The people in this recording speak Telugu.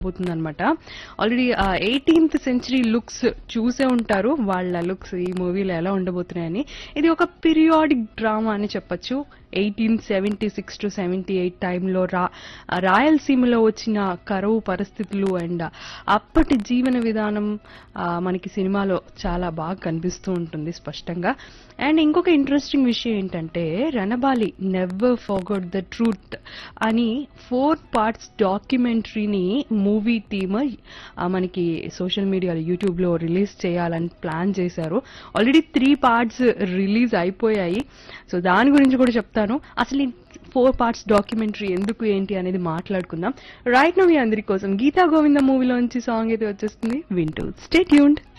పోతుందన్నమాట ఆల్రెడీ ఎయిటీన్త్ సెంచరీ లుక్స్ చూసే ఉంటారు వాళ్ళ లుక్స్ ఈ మూవీలో ఎలా ఉండబోతున్నాయని ఇది ఒక పీరియాడిక్ డ్రామా అని చెప్పొచ్చు eighteen seventy six to seventy eight టైంలో రా రాయలసీమలో వచ్చిన కరువు పరిస్థితులు అండ్ అప్పటి జీవన విధానం ఆ, మనకి సినిమాలో చాలా బాగా కనిపిస్తూ ఉంటుంది స్పష్టంగా అండ్ ఇంకొక ఇంట్రెస్టింగ్ విషయం ఏంటంటే Ranabali never forgot the truth అని ఫోర్ పార్ట్స్ డాక్యుమెంటరీని మూవీ టీమ్ మనకి సోషల్ మీడియాలో యూట్యూబ్లో రిలీజ్ చేయాలని ప్లాన్ చేశారు ఆల్రెడీ త్రీ పార్ట్స్ రిలీజ్ అయిపోయాయి సో దాని గురించి కూడా చెప్తాను అసలు ఈ ఫోర్ పార్ట్స్ డాక్యుమెంటరీ ఎందుకు ఏంటి అనేది మాట్లాడుకుందాం రైట్ నో మీ అందరి కోసం గీతా గోవింద మూవీలోంచి సాంగ్ అయితే వచ్చేస్తుంది వింటూ స్టే ట్యూన్డ్